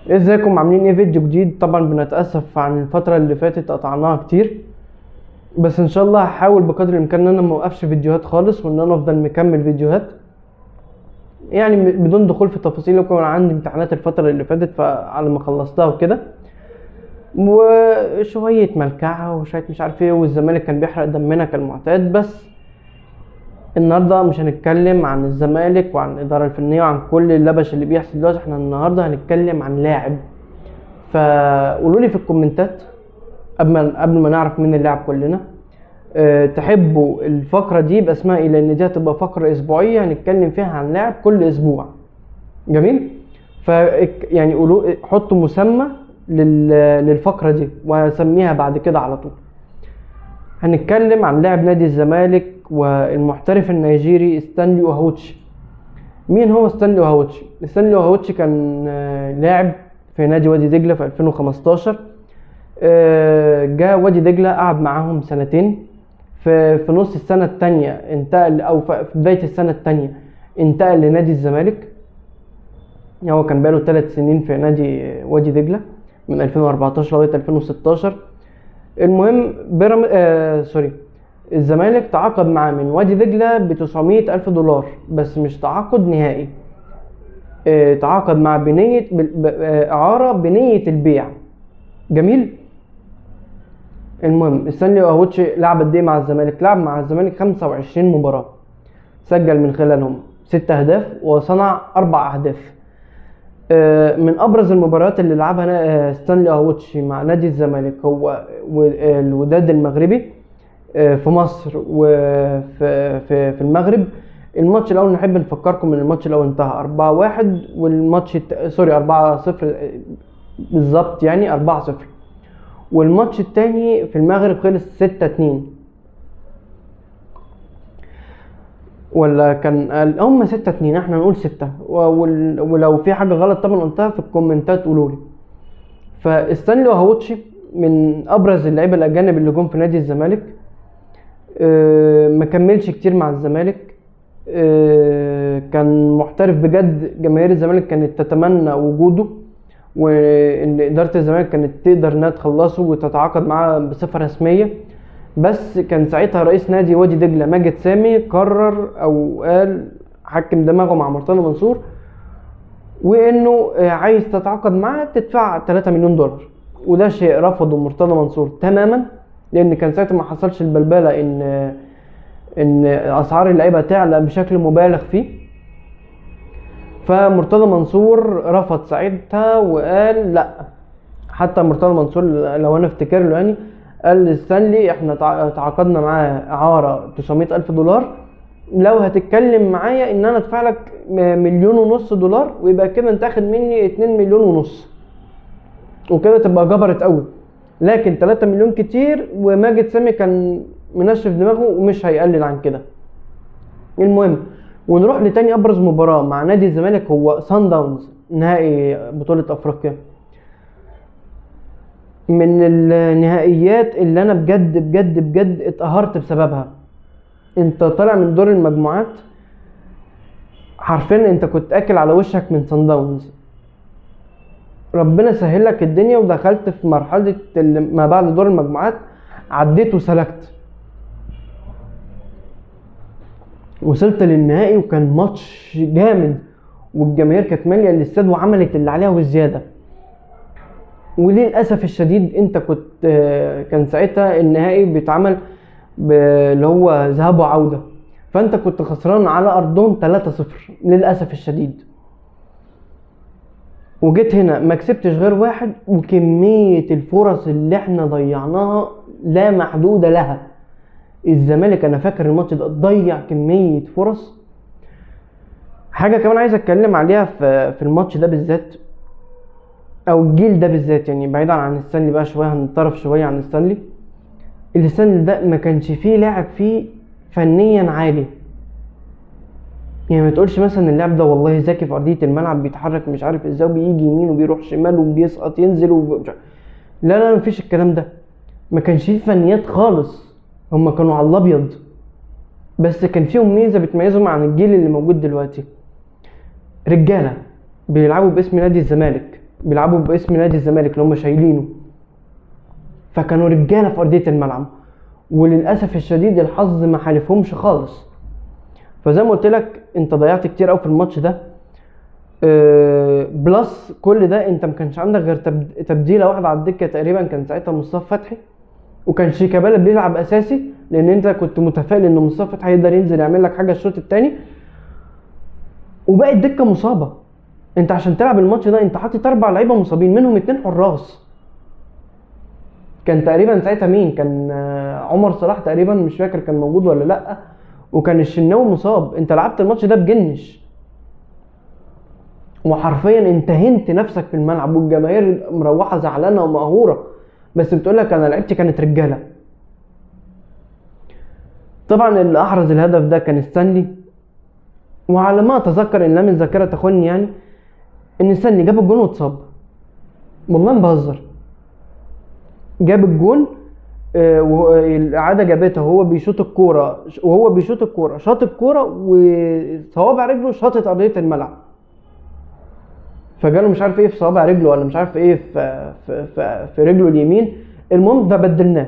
ازيكم عاملين ايه فيديو جديد طبعا بنتاسف عن الفتره اللي فاتت قطعناها كتير بس ان شاء الله هحاول بقدر الامكان ان انا ما اوقفش فيديوهات خالص وان انا افضل مكمل فيديوهات يعني م- بدون دخول في تفاصيل وكان عندي امتحانات الفتره اللي فاتت فعلى ما خلصتها وكده وشويه ملكعه وشويه مش عارف ايه والزمالك كان بيحرق دمنا كالمعتاد بس النهارده مش هنتكلم عن الزمالك وعن الاداره الفنيه وعن كل اللبش اللي بيحصل دلوقتي احنا النهارده هنتكلم عن لاعب فقولوا لي في الكومنتات قبل ما قبل ما نعرف مين اللاعب كلنا أه تحبوا الفقره دي يبقى اسمها ايه لان دي هتبقى فقره اسبوعيه هنتكلم فيها عن لاعب كل اسبوع جميل ف يعني قولوا حطوا مسمى لل... للفقره دي وهسميها بعد كده على طول هنتكلم عن لاعب نادي الزمالك والمحترف النيجيري ستانلي اوهوتشي مين هو ستانلي اوهوتشي ستانلي اوهوتشي كان آه، لاعب في نادي وادي دجله في 2015 آه، جاء وادي دجله قعد معاهم سنتين في في نص السنه الثانيه انتقل او في في بدايه السنه الثانيه انتقل لنادي الزمالك هو كان بقاله ثلاث سنين في نادي وادي دجله من 2014 لغايه 2016 المهم بيرام آه سوري الزمالك تعاقد معاه من وادي دجله ب 900 الف دولار بس مش تعاقد نهائي آه تعاقد معاه بنيه ب- ب- آه، اعاره بنيه البيع جميل المهم ستانلي اوهوتشي لعب قد ايه مع الزمالك لعب مع الزمالك 25 مباراه سجل من خلالهم ست اهداف وصنع اربع اهداف آه، من ابرز المباريات اللي لعبها نا- آه، ستانلي اوتشي مع نادي الزمالك هو و- آه، الوداد المغربي آه، في مصر وفي في في المغرب الماتش الاول نحب نفكركم ان الماتش الاول انتهى 4-1 والماتش الت... سوري 4-0 آه، بالظبط يعني 4-0 والماتش الثاني في المغرب خلص 6-2 ولا كان قال- هم ستة اتنين احنا نقول ستة و- وال- ولو في حاجة غلط طبعا قلتها في الكومنتات قولوا لي فستانلي وهوتشي من ابرز اللعيبة الاجانب اللي جم في نادي الزمالك اه، ما كملش كتير مع الزمالك اه، كان محترف بجد جماهير الزمالك كانت تتمنى وجوده وان اداره الزمالك كانت تقدر انها تخلصه وتتعاقد معاه بصفه رسميه بس كان ساعتها رئيس نادي وادي دجله ماجد سامي قرر او قال حكم دماغه مع مرتضى منصور وانه آه، عايز تتعاقد معاه تدفع 3 مليون دولار وده شيء رفضه مرتضى منصور تماما لان كان ساعتها ما حصلش البلبله ان آه، ان اسعار اللعيبه تعلى بشكل مبالغ فيه فمرتضى منصور رفض ساعتها وقال لا حتى مرتضى منصور لو انا افتكر له يعني قال لستانلي احنا تع- تعاقدنا معاه اعاره 900 الف دولار لو هتتكلم معايا ان انا ادفع لك م- مليون ونص دولار ويبقى كده انت اخد مني 2 مليون ونص وكده تبقى جبرت قوي لكن 3 مليون كتير وماجد سامي كان منشف دماغه ومش هيقلل عن كده المهم ونروح لتاني ابرز مباراه مع نادي الزمالك هو سان داونز نهائي بطوله افريقيا من النهائيات اللي انا بجد بجد بجد اتقهرت بسببها انت طالع من دور المجموعات حرفيا انت كنت اكل على وشك من سان داونز ربنا سهل لك الدنيا ودخلت في مرحله اللي ما بعد دور المجموعات عديت وسلكت وصلت للنهائي وكان ماتش جامد والجماهير كانت ماليه الاستاد وعملت اللي عليها والزياده وللاسف الشديد انت كنت آه، كان ساعتها النهائي بيتعمل ب- اللي هو ذهاب وعوده فانت كنت خسران على ارضهم 3-0 للاسف الشديد وجيت هنا ما كسبتش غير واحد وكميه الفرص اللي احنا ضيعناها لا محدود لها الزمالك انا فاكر الماتش ده ضيع كميه فرص حاجه كمان عايز اتكلم عليها في في الماتش ده بالذات او الجيل ده بالذات يعني بعيدا عن ستانلي بقى شويه هنطرف شويه عن ستانلي الستانلي ده ما كانش فيه لاعب فيه فنيا عالي يعني ما تقولش مثلا اللاعب ده والله ذكي في ارضيه الملعب بيتحرك مش عارف ازاي وبيجي يمين وبيروح شمال وبيسقط ينزل وب... لا لا مفيش الكلام ده ما كانش فيه فنيات خالص هما كانوا على الابيض بس كان فيهم ميزه بتميزهم عن الجيل اللي موجود دلوقتي رجاله بيلعبوا باسم نادي الزمالك بيلعبوا باسم نادي الزمالك اللي هم شايلينه فكانوا رجاله في ارضيه الملعب وللاسف الشديد الحظ ما حالفهمش خالص فزي ما قلت لك انت ضيعت كتير قوي في الماتش ده آه، بلس كل ده انت ما كانش عندك غير تبد- تبديله واحده على الدكه تقريبا كان ساعتها مصطفى فتحي وكان شيكابالا بيلعب اساسي لان انت كنت متفائل ان مصطفى فتحي يقدر ينزل يعمل لك حاجه الشوط الثاني وباقي الدكه مصابه انت عشان تلعب الماتش ده انت حاطط اربع لعيبه مصابين منهم اتنين حراس كان تقريبا ساعتها مين كان آه، عمر صلاح تقريبا مش فاكر كان موجود ولا لا وكان الشناوي مصاب انت لعبت الماتش ده بجنش وحرفيا انت هنت نفسك في الملعب والجماهير مروحه زعلانه ومقهوره بس بتقول لك انا لعبتي كانت رجاله طبعا اللي احرز الهدف ده كان ستانلي وعلى ما اتذكر ان لم الذاكره تخني يعني ان ستانلي جاب الجون واتصاب والله ما بهزر جاب الجون آه، والاعاده جابتها وهو بيشوط الكوره وهو بيشوط الكوره شاط الكوره وصوابع رجله شاطت ارضيه الملعب فجاله مش عارف ايه في صوابع رجله ولا مش عارف ايه في في في, في رجله اليمين المهم فبدلناه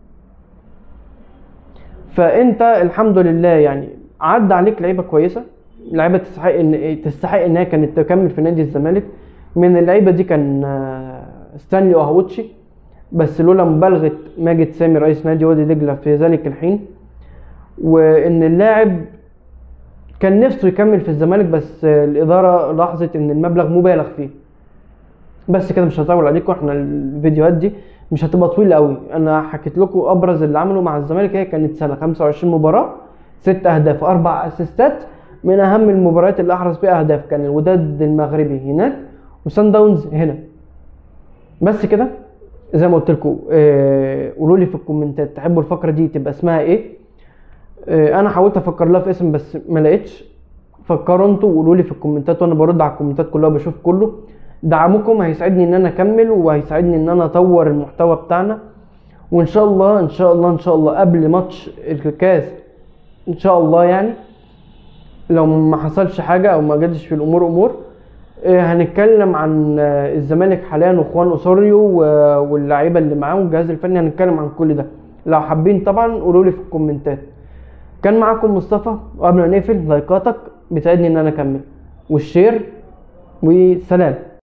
فانت الحمد لله يعني عدى عليك لعيبه كويسه لعيبه تستحق ان تستحق ان هي كانت تكمل في نادي الزمالك من اللعيبه دي كان آه، ستانلي وهاوتشي بس لولا مبالغه ماجد سامي رئيس نادي وادي دجله في ذلك الحين وان اللاعب كان نفسه يكمل في الزمالك بس آه، الاداره لاحظت ان المبلغ مبالغ فيه بس كده مش هطول عليكم احنا الفيديوهات دي مش هتبقى طويله قوي انا حكيت لكم ابرز اللي عمله مع الزمالك هي كانت سنه 25 مباراه ست اهداف اربع اسيستات من اهم المباريات اللي احرز فيها اهداف كان الوداد المغربي هناك وسان داونز هنا بس كده زي ما قلت لكم اه قولوا لي في الكومنتات تحبوا الفقره دي تبقى اسمها ايه اه انا حاولت افكر لها في اسم بس ما لقيتش فكروا انتوا وقولوا لي في الكومنتات وانا برد على الكومنتات كلها بشوف كله دعمكم هيساعدني ان انا اكمل وهيساعدني ان انا اطور المحتوى بتاعنا وان شاء الله ان شاء الله ان شاء الله قبل ماتش الكاس ان شاء الله يعني لو ما حصلش حاجه او ما جاتش في الامور امور آه، هنتكلم عن آه، الزمالك حاليا واخوان اوسوريو و- واللعيبه اللي معاه والجهاز الفني هنتكلم عن كل ده لو حابين طبعا قولوا لي في الكومنتات كان معاكم مصطفى وقبل ما نقفل لايكاتك بتساعدني ان انا اكمل والشير وسلام